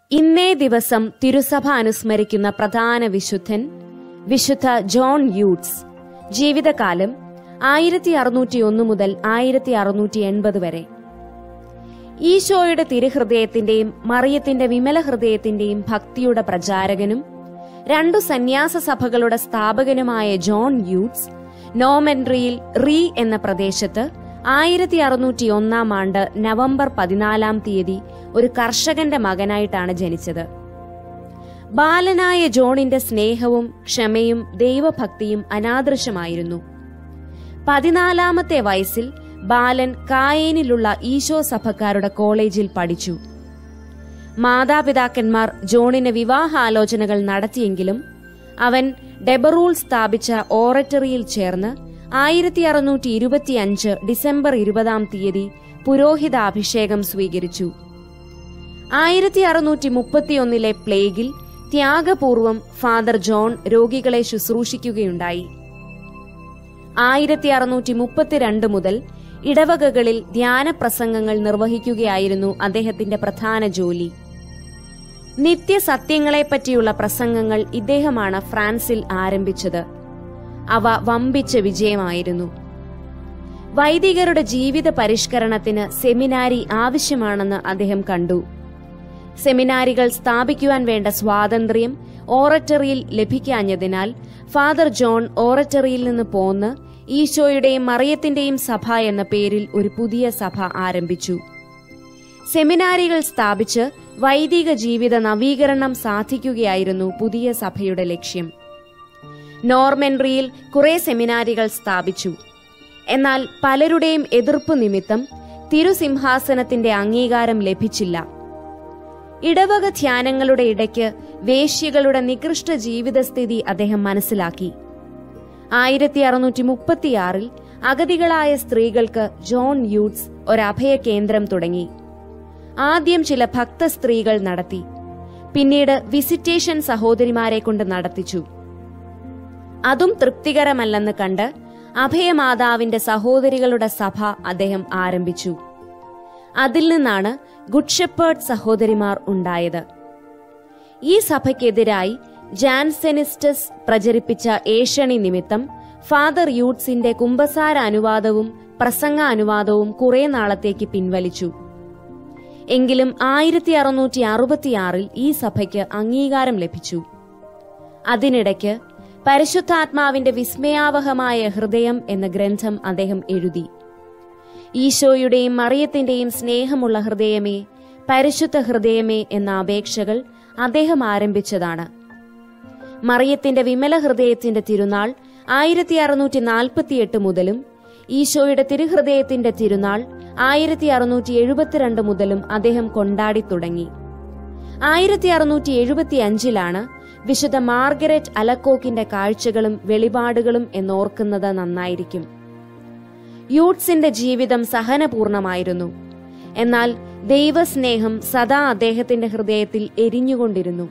ഇന്നേ ദിവസം തിരുസഭ അനുസ്മരിക്കുന്ന പ്രധാന വിശുദ്ധൻ വിശുദ്ധ ജോൺ യൂട്സ് ജീവിതകാലം ആയിരത്തി അറുന്നൂറ്റി ഒന്ന് മുതൽ ആയിരത്തി അറുന്നൂറ്റി എൺപത് വരെ ഈശോയുടെ തിരുഹൃദയത്തിന്റെയും മറിയത്തിന്റെ വിമല ഹൃദയത്തിന്റെയും ഭക്തിയുടെ പ്രചാരകനും രണ്ടു സന്യാസ സഭകളുടെ സ്ഥാപകനുമായ ജോൺ യൂട്സ് നോമെൻട്രിയിൽ റീ എന്ന പ്രദേശത്ത് ആയിരത്തി അറുന്നൂറ്റി ഒന്നാം ആണ്ട് നവംബർ പതിനാലാം തീയതി ഒരു കർഷകന്റെ മകനായിട്ടാണ് ജനിച്ചത് ബാലനായ ജോണിന്റെ സ്നേഹവും ക്ഷമയും ദൈവഭക്തിയും അനാദൃശമായിരുന്നു പതിനാലാമത്തെ വയസ്സിൽ ബാലൻ കായേനിലുള്ള ഈശോ സഭക്കാരുടെ കോളേജിൽ പഠിച്ചു മാതാപിതാക്കന്മാർ ജോണിന് വിവാഹാലോചനകൾ നടത്തിയെങ്കിലും അവൻ ഡെബറൂൾ സ്ഥാപിച്ച ഓററ്ററിയിൽ ചേർന്ന് ആയിരത്തി അറുന്നൂറ്റി ഇരുപത്തിയഞ്ച് ഡിസംബർ ഇരുപതാം തീയതി പുരോഹിതാഭിഷേകം സ്വീകരിച്ചു ആയിരത്തി അറുന്നൂറ്റി മുപ്പത്തിയൊന്നിലെ പ്ലേഗിൽ ത്യാഗപൂർവം ഫാദർ ജോൺ രോഗികളെ ശുശ്രൂഷിക്കുകയുണ്ടായി ആയിരത്തി അറുന്നൂറ്റി മുപ്പത്തിരണ്ട് മുതൽ ഇടവകകളിൽ ധ്യാനപ്രസംഗങ്ങൾ നിർവഹിക്കുകയായിരുന്നു അദ്ദേഹത്തിന്റെ പ്രധാന ജോലി നിത്യസത്യങ്ങളെപ്പറ്റിയുള്ള പ്രസംഗങ്ങൾ ഇദ്ദേഹമാണ് ഫ്രാൻസിൽ ആരംഭിച്ചത് അവ വമ്പിച്ച വിജയമായിരുന്നു വൈദികരുടെ ജീവിത പരിഷ്കരണത്തിന് സെമിനാരി ആവശ്യമാണെന്ന് അദ്ദേഹം കണ്ടു സെമിനാരികൾ സ്ഥാപിക്കുവാൻ വേണ്ട സ്വാതന്ത്ര്യം ഓററ്ററിയിൽ ലഭിക്കാഞ്ഞതിനാൽ ഫാദർ ജോൺ ഓററ്ററിയിൽ നിന്ന് പോന്ന് ഈശോയുടെയും മറിയത്തിന്റെയും സഭ എന്ന പേരിൽ ഒരു പുതിയ സഭ ആരംഭിച്ചു സെമിനാരികൾ സ്ഥാപിച്ച് വൈദിക ജീവിത നവീകരണം സാധിക്കുകയായിരുന്നു പുതിയ സഭയുടെ ലക്ഷ്യം നോർമെൻട്രിയിൽ കുറെ സെമിനാരികൾ സ്ഥാപിച്ചു എന്നാൽ പലരുടെയും എതിർപ്പ് നിമിത്തം തിരുസിംഹാസനത്തിന്റെ അംഗീകാരം ലഭിച്ചില്ല ഇടവക ധ്യാനങ്ങളുടെ ഇടയ്ക്ക് വേശ്യകളുടെ നികൃഷ്ട ജീവിതസ്ഥിതി അദ്ദേഹം മനസ്സിലാക്കി ആയിരത്തി അറുന്നൂറ്റി മുപ്പത്തിയാറിൽ അഗതികളായ സ്ത്രീകൾക്ക് ജോൺ യൂട്സ് ഒരഭയ കേന്ദ്രം തുടങ്ങി ആദ്യം ചില ഭക്ത സ്ത്രീകൾ നടത്തി പിന്നീട് വിസിറ്റേഷൻ സഹോദരിമാരെ കൊണ്ട് നടത്തിച്ചു അതും തൃപ്തികരമല്ലെന്ന് കണ്ട് അഭയമാതാവിന്റെ സഹോദരികളുടെ സഭ അദ്ദേഹം ആരംഭിച്ചു അതിൽ നിന്നാണ് ഗുഡ് ഷെപ്പേർഡ് സഹോദരിമാർ ഉണ്ടായത് ഈ സഭയ്ക്കെതിരായി ജാൻസെനിസ്റ്റസ് പ്രചരിപ്പിച്ച ഏഷണി നിമിത്തം ഫാദർ യൂട്സിന്റെ കുംഭസാര അനുവാദവും പ്രസംഗ അനുവാദവും കുറെ നാളത്തേക്ക് പിൻവലിച്ചു എങ്കിലും ആയിരത്തി അറുന്നൂറ്റി അറുപത്തിയാറിൽ ഈ സഭയ്ക്ക് അംഗീകാരം ലഭിച്ചു അതിനിടയ്ക്ക് പരിശുദ്ധാത്മാവിന്റെ വിസ്മയാവഹമായ ഹൃദയം എന്ന ഗ്രന്ഥം അദ്ദേഹം എഴുതി ഈശോയുടെയും മറിയത്തിന്റെയും സ്നേഹമുള്ള ഹൃദയമേ പരിശുദ്ധ ഹൃദയമേ എന്ന അപേക്ഷകൾ അദ്ദേഹം ആരംഭിച്ചതാണ് മറിയത്തിന്റെ വിമല ഹൃദയത്തിന്റെ തിരുനാൾ ആയിരത്തി അറുന്നൂറ്റി നാൽപ്പത്തിയെട്ട് മുതലും ഈശോയുടെ തിരുഹൃദയത്തിന്റെ തിരുനാൾ ആയിരത്തി അറുന്നൂറ്റി എഴുപത്തിരണ്ട് മുതലും അദ്ദേഹം കൊണ്ടാടി തുടങ്ങി ആയിരത്തി അറുന്നൂറ്റി എഴുപത്തി അഞ്ചിലാണ് വിശുദ്ധ മാർഗരറ്റ് അലക്കോക്കിന്റെ കാഴ്ചകളും വെളിപാടുകളും എന്നോർക്കുന്നത് നന്നായിരിക്കും യൂട്സിന്റെ ജീവിതം സഹനപൂർണമായിരുന്നു എന്നാൽ ദൈവസ്നേഹം സദാ അദ്ദേഹത്തിന്റെ ഹൃദയത്തിൽ എരിഞ്ഞുകൊണ്ടിരുന്നു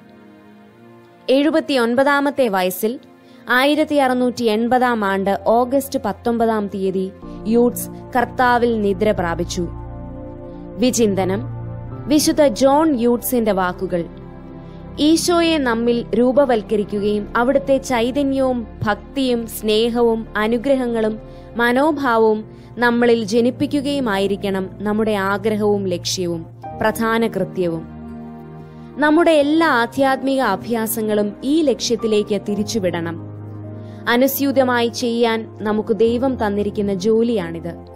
എഴുപത്തിയൊൻപതാമത്തെ വയസ്സിൽ ആയിരത്തി അറുന്നൂറ്റി എൺപതാം ആണ്ട് ഓഗസ്റ്റ് പത്തൊമ്പതാം തീയതി യൂട്സ് കർത്താവിൽ നിദ്ര പ്രാപിച്ചു വിചിന്തനം വിശുദ്ധ ജോൺ യൂട്സിന്റെ വാക്കുകൾ ഈശോയെ നമ്മിൽ രൂപവൽക്കരിക്കുകയും അവിടുത്തെ ചൈതന്യവും ഭക്തിയും സ്നേഹവും അനുഗ്രഹങ്ങളും മനോഭാവവും നമ്മളിൽ ജനിപ്പിക്കുകയുമായിരിക്കണം നമ്മുടെ ആഗ്രഹവും ലക്ഷ്യവും പ്രധാന കൃത്യവും നമ്മുടെ എല്ലാ ആധ്യാത്മിക അഭ്യാസങ്ങളും ഈ ലക്ഷ്യത്തിലേക്ക് തിരിച്ചുവിടണം അനുസ്യൂതമായി ചെയ്യാൻ നമുക്ക് ദൈവം തന്നിരിക്കുന്ന ജോലിയാണിത്